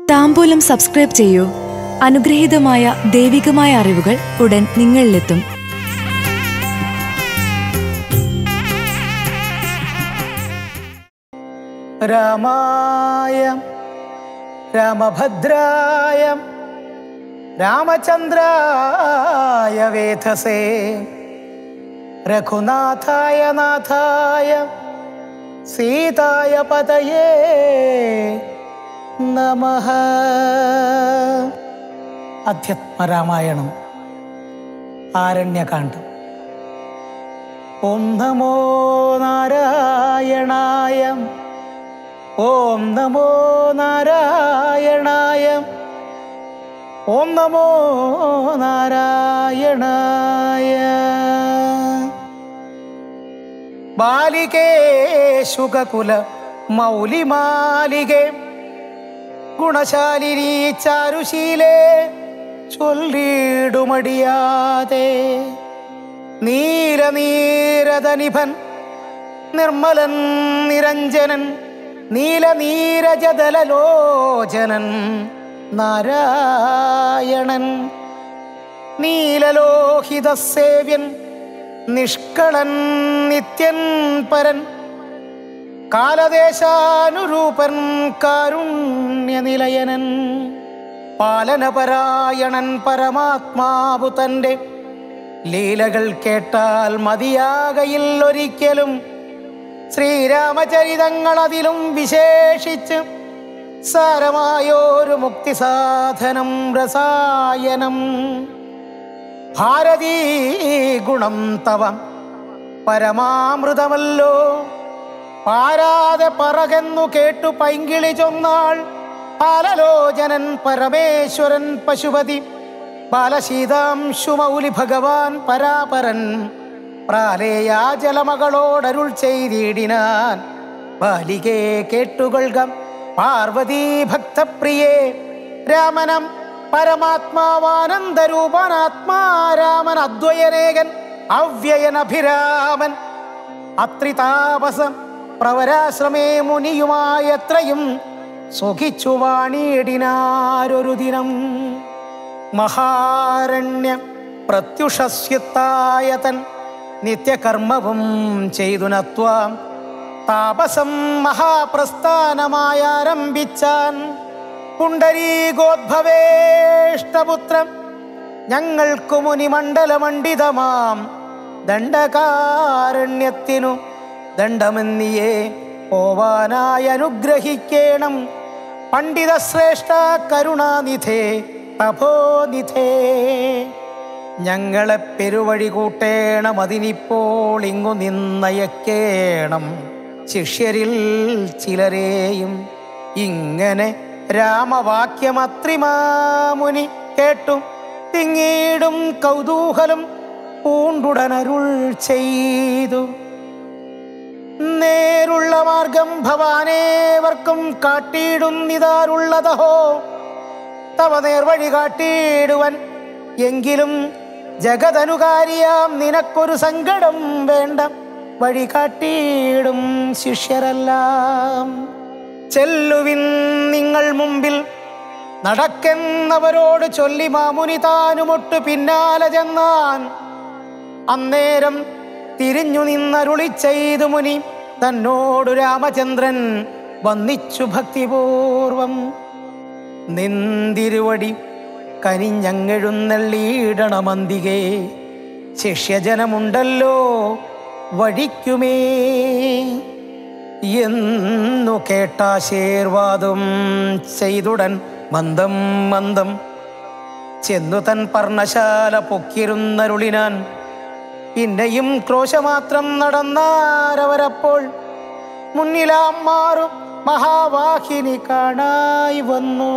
താമ്പൂലം subscribe ചെയ്യൂ അനുഗ്രഹീതമായ ദൈവികമായ അറിവുകൾ ഉടൻ നിങ്ങളിലെത്തും രാമായ രാമഭദ്രായ രാമചന്ദ്രായ വേധസേ രഘുനാഥായ നാഥായ സീതായ പതയേ നമ അധ്യാത്മരാമായണം ആരണ്യകാന്ഡം ഓം നമോ നാരായണായ ഓം നമോ നാരായണായ ഓം നമോ നാരായണായ ബാലികേ ശുകകുല മൗലിമാലികേ ഗുണശാലിനി ചാരുശീലേ ചൊല്ലിടുമടിയാതെ നീലനീരതനിഭൻ നിർമ്മലൻ നിരഞ്ജനൻ നീലനീരജതലലോചനൻ നാരായണൻ നീലലോഹിത സേവ്യൻ നിഷ്കളൻ നിത്യൻ പരൻ കാലദേശാനുരൂപൻ കാരുണ്യനിലയനൻ പാലനപരായണൻ പരമാത്മാവു തൻ്റെ ലീലകൾ കേട്ടാൽ മതിയാകയിൽ ഒരിക്കലും ശ്രീരാമചരിതങ്ങൾ അതിലും വിശേഷിച്ച് സാരമായൊരു മുക്തിസാധനം രസായനം ഭാരതീ ഗുണം തവ പരമാമൃതമല്ലോ പാരാതെ പറകെന്നു കേട്ടു പൈങ്കിളി ചൊന്നാൾ പാലലോചനൻ പരമേശ്വരൻ പശുപതി ബാലശീതാംശുമൗലി ഭഗവാൻ പരാപരൻ പ്രാലേയാജലമകളോടരുൾ ചെയ്തിടിനാൻ ബാലികേ കേട്ടുകൊള്ളുക പാർവതീ ഭക്തപ്രിയേ രാമനം പരമാത്മാവാനന്ദരൂപനാത്മാ രാമൻ അദ്വയനേകൻ അവ്യയനഭിരാമൻ അത്രിതാപസം പ്രവരാശ്രമേ മുനിയുമായത്രയും സുഖിച്ചു വാണിയിടിനാരൊരു ദിനം മഹാരണ്യ പ്രത്യുഷസ്യത്തായതൻ നിത്യകർമ്മവും ചെയ്തു നത്വാം താപസം മഹാപ്രസ്ഥാനമായാരംഭിച്ചാൻ പുണ്ടരീകോദ്ഭവേഷ്ടപുത്രം ഞങ്ങൾക്കു മുനിമണ്ഡലമണ്ഡിതമാം ദണ്ഡകാരണ്യത്തിനു ദണ്ഡമെന്നിയേ പോവാനായി അനുഗ്രഹിക്കേണം പണ്ഡിതശ്രേഷ്ഠ കരുണാനിധേ തപോനിധേ ഞങ്ങളെ പെരുവഴി കൂട്ടേണം അതിനിപ്പോൾ ഇങ്ങു നിന്നയക്കേണം ശിഷ്യരിൽ ചിലരെയും ഇങ്ങനെ രാമവാക്യമത്രിമാമുനി കേട്ടു തിങ്ങീടും കൗതൂഹലം പൂണ്ടുടനരുൾ ചെയ്തു നേരുള്ള മാർഗം ഭവാനേവർക്കും കാട്ടിയിടുന്നിതാരുള്ളതഹോ തവ നേർവഴി കാട്ടിയിടുവൻ എങ്കിലും ജഗതനുകാരിയാം നിനക്കൊരു സങ്കടം വേണ്ട വഴി കാട്ടിയിടും ശിഷ്യരെല്ലാം ചെല്ലുവിൻ നിങ്ങൾ മുമ്പിൽ നടക്കെന്നവരോട് ചൊല്ലി മാമുനി താനുമൊട്ട് പിന്നാലെ ചെന്നാൻ അന്നേരം തിരിഞ്ഞു നിന്നരുളി ചെയ്തു മുനി തന്നോടു രാമചന്ദ്രൻ വന്നിച്ചു ഭക്തിപൂർവം നിന്തിരുവടി കനിഞ്ഞങ്ങെഴുന്നള്ളിയിടണമന്തികേ ശിഷ്യജനമുണ്ടല്ലോ വഴിക്കുമേ എന്നു കേട്ടാശീർവാദം ചെയ്തുടൻ മന്ദം മന്ദം ചെന്നു തൻ പർണശാല പൊക്കിരുന്നരുളിനാൻ പിന്നെയും ക്രോശമാത്രം നടന്നാരവരപ്പോൾ മുന്നിലാം മാറും മഹാവാഹിനി കാണായി വന്നു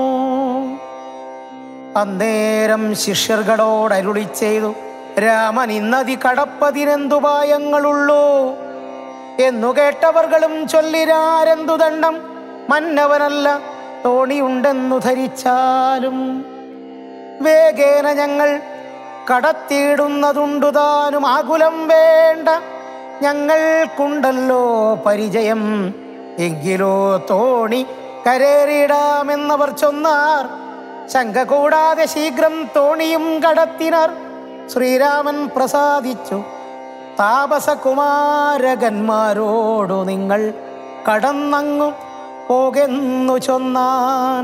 അന്നേരം ശിഷ്യർകളോട് അരുളി ചെയ്തു രാമൻ ഇന്നതി കടപ്പതിനെന്തുപായങ്ങളുള്ളൂ എന്നു കേട്ടവർകളും ചൊല്ലിരാരെന്തു ദണ്ഡം മന്നവനല്ല തോണിയുണ്ടെന്നു ധരിച്ചാലും വേഗേന ഞങ്ങൾ കടത്തിയിടുന്നതുണ്ടു താനും ആകുലം വേണ്ട ഞങ്ങൾക്കുണ്ടല്ലോ പരിചയം എങ്കിലോ തോണി കരേറിയിടാമെന്നവർ ചൊന്നാർ ശങ്ക കൂടാതെ ശീഘ്രം തോണിയും കടത്തിനാർ ശ്രീരാമൻ പ്രസാദിച്ചു താപസകുമാരകന്മാരോടു നിങ്ങൾ കടന്നങ്ങു പോകെന്നു ചൊന്നാൻ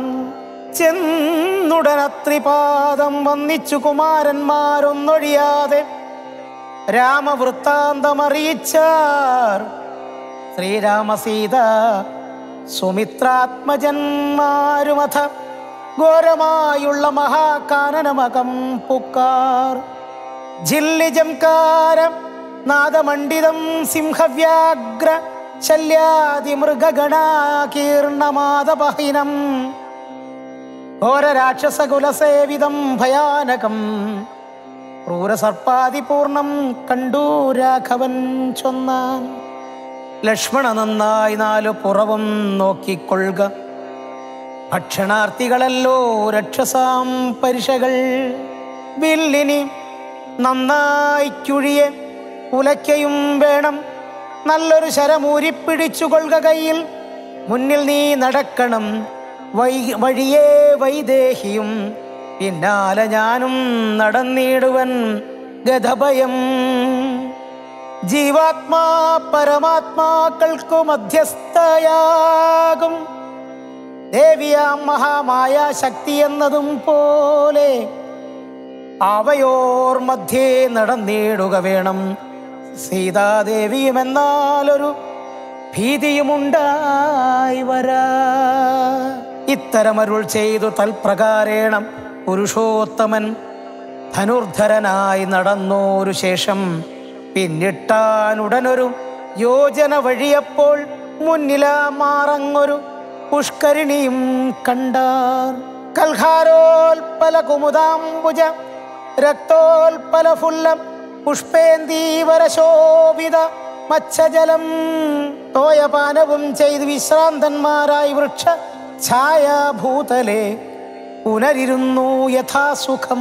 ചെന്നുടനത്രിപാദം വന്നിച്ചു കുമാരന്മാരൊന്നൊഴിയാതെ രാമവൃത്താന്തമറിയിച്ചാർ ശ്രീരാമസീത സുമിത്രാത്മജന്മാരുമഥ ഘോരമായുള്ള മഹാകാനനമകം പുക്കാർ ജില്ലിജംകാരം നാദമണ്ഡിതം സിംഹവ്യാഗ്ര ശല്യാതിമൃഗഗണാകീർണമാദപഹിനം ഘോരരാക്ഷസകുലസേവിതം ഭയാനകം ക്രൂരസർപ്പാതിപൂർണം കണ്ടു രാഘവൻ ചൊന്നാൻ ലക്ഷ്മണ നന്നായി നാലു പുറവും നോക്കിക്കൊള്ളുക ഭക്ഷണാർത്ഥികളല്ലോ രക്ഷസാം പരിശകൾ വില്ലിനി നന്നായി ചുഴിയെ ഉലയ്ക്കയും വേണം നല്ലൊരു ശരമൂരിപ്പിടിച്ചുകൊള്ളുക കയ്യിൽ മുന്നിൽ നീ നടക്കണം വൈ വഴിയേ വൈദേഹിയും പിന്നാലെ ഞാനും നടന്നിടുവൻ ഗതഭയം ജീവാത്മാ പരമാത്മാക്കൾക്കു മധ്യസ്ഥയാകും ദേവിയാം മഹാമായ ശക്തി എന്നതും പോലെ അവയോർ മധ്യേ നടന്നിടുക വേണം സീതാദേവിയും എന്നാലൊരു ഭീതിയുമുണ്ടായി വരാ ഇത്തരമരുൾ ചെയ്തു തൽപ്രകാരേണം പുരുഷോത്തമൻ ധനുർധരനായി നടന്നോരു ശേഷം പിന്നിട്ടാൻ ഉടനൊരു യോജന വഴിയപ്പോൾ മുന്നിലാ മാറങ്ങൊരു പുഷ്കരിണിയും കണ്ടാർ കൽഹാരോൽപല കുമുദാംബുജ രക്തോൽപല ഫുല്ലം പുഷ്പേന്ദീവരശോഭിത മത്സ്യജലം തോയപാനവും ചെയ്ത് വിശ്രാന്തന്മാരായി വൃക്ഷ ഛായാഭൂതലെ പുനരിരുന്നു യഥാസുഖം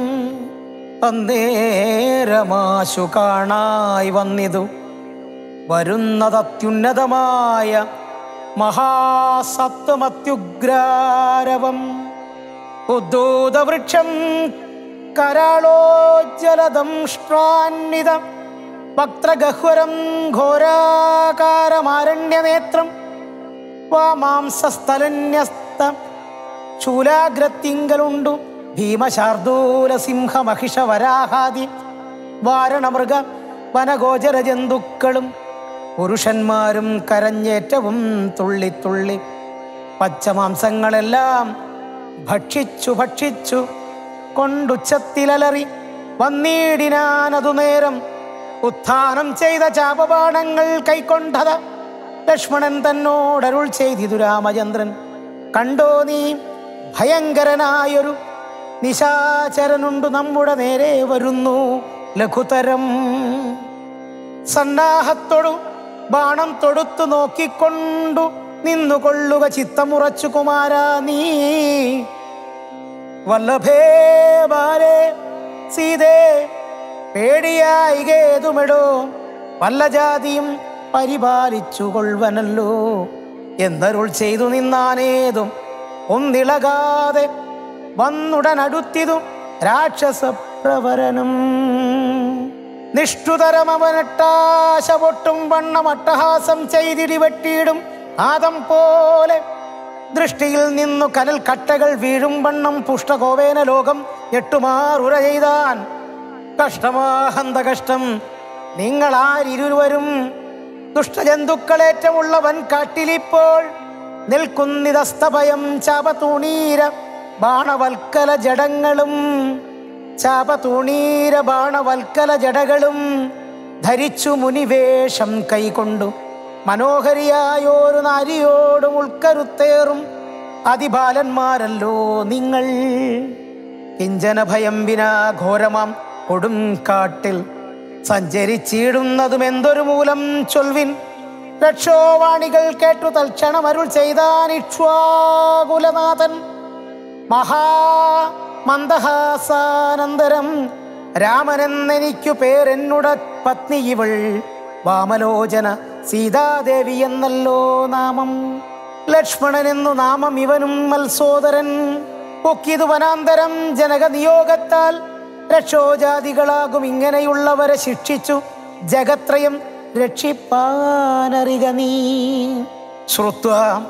അന്നേരമാശു കാണായി വന്നിതു വരുന്നതത്യുന്നതമായ മഹാസത്വമത്യുഗ്രാരവം ഉദ്ദൂതവൃക്ഷം കരാളോജ്ജലദംഷ്ട്രാന്വിത വക്ത്രഗഹ്വരം ഘോരാകാരമാരണ്യനേത്രം വാമാംസസ്ഥലന്യസ്ത ശൂലാഗ്രത്തിങ്കലുണ്ടു ഭീമശാർദൂല സിംഹ മഹിഷ വരാഹാദി വാരണമൃഗ വനഗോചര ജന്തുക്കളും പുരുഷന്മാരും കരഞ്ഞേറ്റവും തുള്ളിത്തുള്ളി പച്ചമാംസങ്ങളെല്ലാം ഭക്ഷിച്ചു ഭക്ഷിച്ചു കൊണ്ടുച്ചത്തിലലറി വന്നീടിനാനതു നേരം ഉത്ഥാനം ചെയ്ത ചാപബാണങ്ങൾ കൈക്കൊണ്ടത ലക്ഷ്മണൻ തന്നോടരുൾ ചെയ്തിതു രാമചന്ദ്രൻ കണ്ടോ നീ ഭയങ്കരനായൊരു നിശാചരനുണ്ടു നമ്മുടെ നേരെ വരുന്നു ലഘുതരം സന്നാഹത്തോടു ബാണം തൊടുത്തു നോക്കിക്കൊണ്ടു നിന്നുകൊള്ളുക ചിത്തമുറച്ചു കുമാര നീ വല്ലഭേ ബാലേ സീതേ പേടിയായി കേതുമെടോ വല്ല ജാതിയും പരിപാലിച്ചു കൊള്ളുവനല്ലോ എന്നരുൾ ചെയ്തു നിന്നാനേതും ഒന്നിളകാതെ വന്നുടനടുത്തിതു രാക്ഷസപ്രവരനും നിഷ്ഠുതരമവനട്ടാശ പൊട്ടും വണ്ണം അട്ടഹാസം ചെയ്തിടി വെട്ടിയിടും ആദം പോലെ ദൃഷ്ടിയിൽ നിന്നു കനൽ കട്ടകൾ വീഴും വണ്ണം പുഷ്ടകോവേന ലോകം എട്ടുമാറുര ചെയ്താൻ കഷ്ടമാഹന്ത കഷ്ടം നിങ്ങളാരിരുവരും ദുഷ്ടജന്തുക്കളേറ്റമുള്ള വൻ കാട്ടിലിപ്പോൾ നിൽക്കുന്നിതസ്തഭയം ചാപതൂണീര ബാണവൽക്കല ജഡങ്ങളും ചാപതൂണീര ബാണവൽക്കല ജടകളും ധരിച്ചു മുനിവേഷം കൈകൊണ്ടു മനോഹരിയായോരു നാരിയോടും ഉൾക്കരുത്തേറും അതിബാലന്മാരല്ലോ നിങ്ങൾ കിഞ്ചന ഭയം വിനാ ഘോരമാം കൊടും കാട്ടിൽ സഞ്ചരിച്ചിടുന്നതും എന്തൊരു മൂലം ചൊൽവിൻ രക്ഷോവാണികൾ കേട്ടു തൽക്ഷണം അരുൾ ചെയ്താൻ ഇക്ഷ്വാകുലനാഥൻ മഹാ മന്ദഹാസാനന്തരം രാമനെന്നെനിക്കു പേരെന്നുട പത്നി ഇവൾ വാമലോചന സീതാദേവി എന്നല്ലോ നാമം ലക്ഷ്മണനെന്നു നാമം ഇവനും മത്സോദരൻ പൊക്കിതു വനാന്തരം ജനക നിയോഗത്താൽ രക്ഷോജാതികളാകും ഇങ്ങനെയുള്ളവരെ ശിക്ഷിച്ചു ജഗത്രയം രക്ഷിപ്പാനറിക നീ ശ്രുത്വ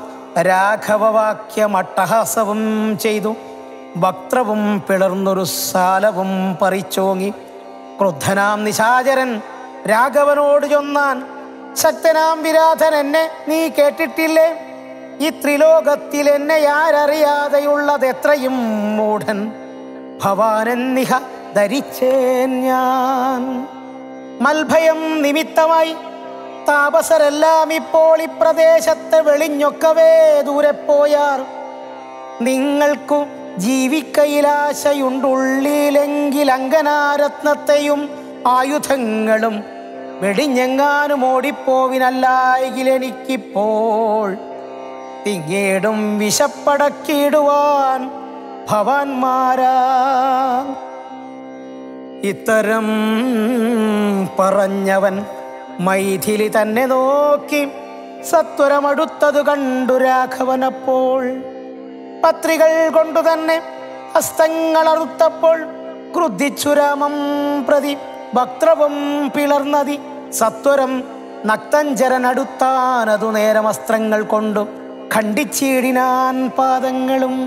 രാഘവവാക്യമട്ടഹാസവും ചെയ്തു വക്ത്രവും പിളർന്നൊരു സാലവും പറിച്ചോങ്ങി ക്രുദ്ധനാം നിശാചരൻ രാഘവനോട് ചൊന്നാൻ ശക്തനാം വിരാധൻ എന്നെ നീ കേട്ടിട്ടില്ലേ ഈ ത്രിലോകത്തിൽ എന്നെ ആരറിയാതെയുള്ളത് എത്രയും മൂഢൻ ഭവാനെന്നിഹ ധരിച്ചേൻ ഞാൻ മൽഭയം നിമിത്തമായി താപസരെല്ലാം ഇപ്പോൾ ഈ പ്രദേശത്ത് വെളിഞ്ഞൊക്കവേ ദൂരെ പോയാർ നിങ്ങൾക്കു ജീവിക്കയിലാശയുണ്ടുള്ളിലെങ്കിൽ അങ്കനാരത്നത്തെയും ആയുധങ്ങളും വെടിഞ്ഞെങ്ങാനും ഓടിപ്പോവിനല്ലായെങ്കിൽ എനിക്കിപ്പോൾ തിങ്ങേടും വിശപ്പടക്കിടുവാൻ ഭവാൻമാരാ ഇത്തരം പറഞ്ഞവൻ മൈഥിലി തന്നെ നോക്കി സത്വരമടുത്തതു കണ്ടു രാഘവനപ്പോൾ പത്രികൾ കൊണ്ടു തന്നെ ഹസ്തങ്ങൾ അറുത്തപ്പോൾ ക്രുദ്ധിച്ചു രാമം പ്രതി വക്ത്രവും പിളർന്നതി സത്വരം നക്തഞ്ചരനടുത്താനതു നേരം അസ്ത്രങ്ങൾ കൊണ്ടു ഖണ്ഡിച്ചിടിനാൻ പാദങ്ങളും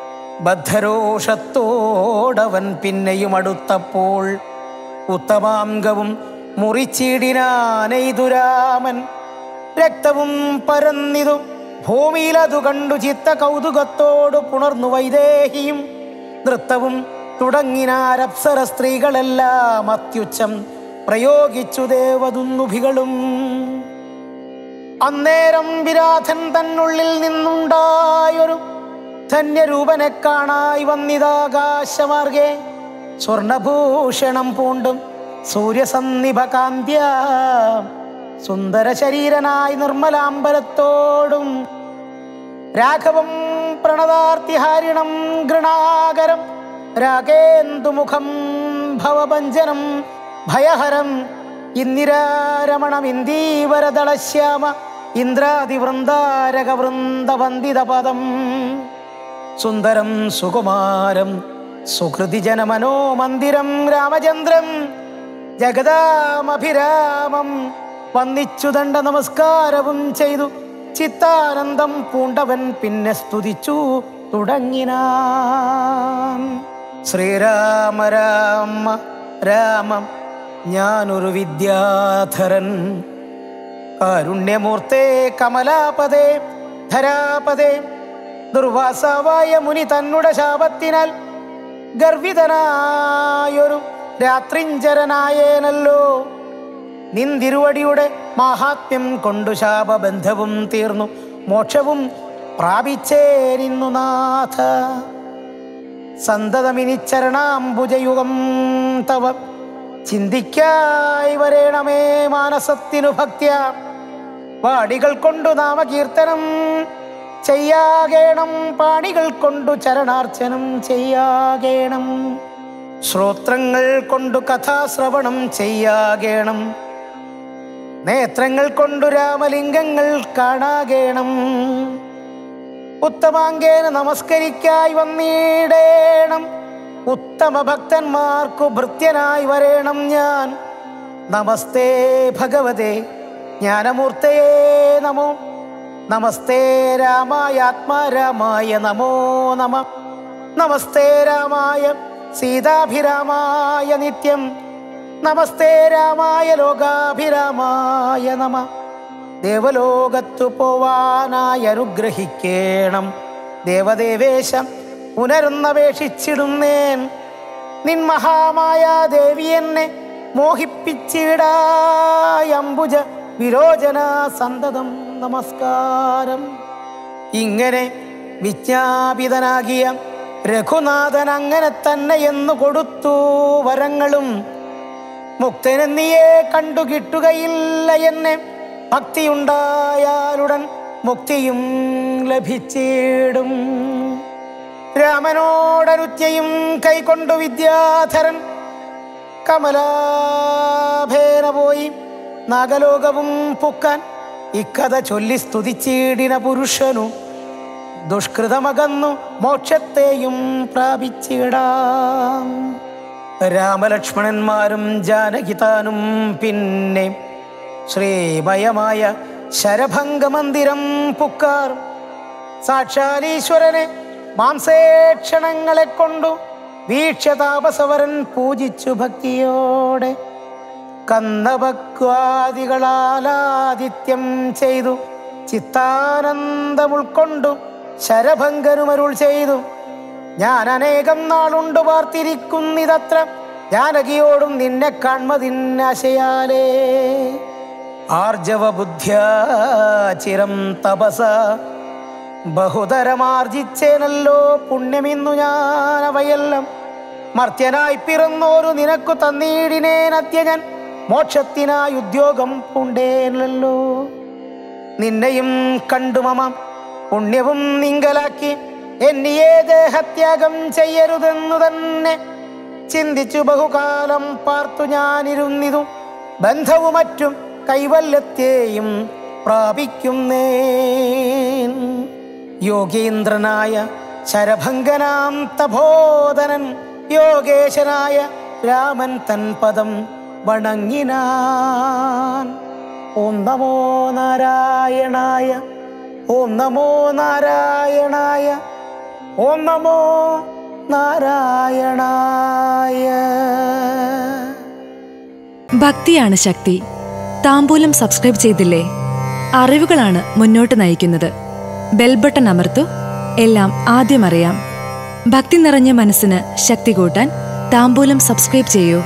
ബദ്ധരോഷത്തോടവൻ പിന്നെയും അടുത്തപ്പോൾ ഉത്തമാംഗവും മുറിച്ചിടിനാനെയ്തുരാമൻ രക്തവും പരന്നിതു ഭൂമിയിലതു കണ്ടു ചിത്ത കൗതുകത്തോട് പുണർന്നു വൈദേഹിയും നൃത്തവും തുടങ്ങിനാരപ്സര സ്ത്രീകളെല്ലാം അത്യുച്ചം പ്രയോഗിച്ചു ദേവദുന്നുഭികളും അന്നേരം വിരാധൻ തന്നുള്ളിൽ നിന്നുണ്ടായൊരു ധന്യരൂപനെ കാണായി വന്നിതാകാശമാർഗെ സ്വർണഭൂഷണം പൂണ്ടും സൂര്യസന്നിഭകാന്ത്യ സുന്ദര ശരീരനായി നിർമ്മലാംബരത്തോടും രാഘവം പ്രണതാർത്തിഹാരിണം ഗൃണാകരം രാഗേന്ദുമുഖം ഭവഭഞ്ജനം ഭയഹരം ഇന്ദിരാരമണം ഇന്ദീവരദളശ്യാമ ഇന്ദ്രാതിവൃന്ദാരകവൃന്ദവന്ദിതപദം സുന്ദരം സുകുമാരം സുഹൃതിജനമനോ മന്ദിരം രാമചന്ദ്രം ജഗദാമഭിരാമം വന്നിച്ചു ദണ്ഡ നമസ്കാരവും ചെയ്തു ചിത്താനന്ദം പൂണ്ടവൻ പിന്നെ സ്തുതിച്ചു തുടങ്ങിനാൻ ശ്രീരാമ രാമ രാമം ഞാനൊരു വിദ്യാധരൻ കാരുണ്യമൂർത്തേ കമലാപദേ ധരാപദേ ദുർവാസാവായ മുനി തന്നുടെ ശാപത്തിനാൽ ഗർവിതനായൊരു രാത്രിഞ്ചരനായേനല്ലോ നിന്തിരുവടിയുടെ മാഹാത്മ്യം കൊണ്ടു ശാപബന്ധവും തീർന്നു മോക്ഷവും പ്രാപിച്ചേരിന്നു നാഥ സന്തതമിനി ചരണാംബുജയുഗം തവ ചിന്തിക്കായി വരേണമേ മാനസത്തിനു ഭക്ത്യ പാടികൾ കൊണ്ടു നാമകീർത്തനം ചെയ്യാകേണം പാണികൾ കൊണ്ടു ചരണാർച്ചനം ചെയ്യാകേണം ശ്രോത്രങ്ങൾ കൊണ്ടു കഥാശ്രവണം ചെയ്യാകേണം നേത്രങ്ങൾ കൊണ്ടു രാമലിംഗങ്ങൾ കാണാകേണം ഉത്തമാങ്കേന നമസ്കരിക്കായി വന്നിടേണം ഉത്തമ ഭക്തന്മാർക്കു ഭൃത്യനായി വരേണം ഞാൻ നമസ്തേ ഭഗവതേ ജ്ഞാനമൂർത്തയേ നമോ നമസ്തേ രാമായ ആത്മാരാമായ നമോ നമ നമസ്തേ രാമായ സീതാഭിരാമായ നിത്യം നമസ്തേ രാമായ ലോകാഭിരാമായ നമ ദേവലോകത്തു പോവാനായി അനുഗ്രഹിക്കേണം ദേവദേവേശം പുനരുന്നപേക്ഷിച്ചിടുന്നേൻ നിൻ മഹാമായ ദേവി എന്നെ മോഹിപ്പിച്ചിടായ അംബുജ വിരോചന സന്തതം നമസ്കാരം ഇങ്ങനെ വിജ്ഞാപിതനാകിയ രഘുനാഥൻ അങ്ങനെ തന്നെ എന്ന് കൊടുത്തു വരങ്ങളും മുക്തനെന്നിയെ കണ്ടു കിട്ടുകയില്ല എന്നെ ഭക്തിയുണ്ടായാലുടൻ മുക്തിയും ലഭിച്ചിടും രാമനോടനുത്യയും കൈക്കൊണ്ടു വിദ്യാധരൻ കമലാഭേന പോയി നാഗലോകവും പുക്കാൻ ഇക്കഥ ചൊല്ലി സ്തുതിച്ചിടിന പുരുഷനു ദുഷ്കൃതമകന്നു മോക്ഷത്തെയും പ്രാപിച്ചിടാം രാമലക്ഷ്മണന്മാരും ജാനകിതാനും പിന്നെ ശ്രീമയമായ ശരഭംഗമന്ദിരം പുക്കാർ സാക്ഷാലീശ്വരനെ മാംസേക്ഷണങ്ങളെ കൊണ്ടു വീക്ഷതാപസവരൻ പൂജിച്ചു ഭക്തിയോടെ കന്നഭക്വാദികളാലാദിത്യം ചെയ്തു ചിത്താനന്ദം ഉൾക്കൊണ്ടു ശരഭങ്കനുമരുൾ ചെയ്തു ഞാൻ അനേകം നാളുണ്ട് പാർത്തിരിക്കുന്നിതത്ര ജാനകിയോടും നിന്നെ കാൺമതിന്നാശയാലേ ആർജവ ബുദ്ധ്യാ ചിരം തപസ ബഹുതരമാർജിച്ചേനല്ലോ പുണ്യമിന്നു ഞാൻ അവയെല്ലാം മർത്യനായി പിറന്നോരു നിനക്കു തന്നീടിനേനദ്യ ഞാൻ മോക്ഷത്തിനായി ഉദ്യോഗം പൂണ്ടേനല്ലോ നിന്നെയും കണ്ടു മമ പുണ്യവും നിങ്കലാക്കി എന്നിയെ ദേഹത്യാഗം ചെയ്യരുതെന്നു തന്നെ ചിന്തിച്ചു ബഹുകാലം പാർത്തു ഞാനിരുന്നിതു ബന്ധവും മറ്റും കൈവല്യത്തെയും പ്രാപിക്കുന്നേ യോഗീന്ദ്രനായ ശരഭംഗനാം തപോധനൻ യോഗേശനായ രാമൻ തൻ പദം വണങ്ങിനാൻ ഓം നമോ നാരായണായ ഓം നമോ നാരായണായ ഓം നമോ നാരായണായ ഭക്തിയാണ് ശക്തി താമ്പൂലം സബ്സ്ക്രൈബ് ചെയ്തില്ലേ അറിവുകളാണ് മുന്നോട്ട് നയിക്കുന്നത് ബെൽ ബട്ടൺ അമർത്തു എല്ലാം ആദ്യം അറിയാം ഭക്തി നിറഞ്ഞ മനസ്സിന് ശക്തി കൂട്ടാൻ താമ്പൂലം സബ്സ്ക്രൈബ് ചെയ്യൂ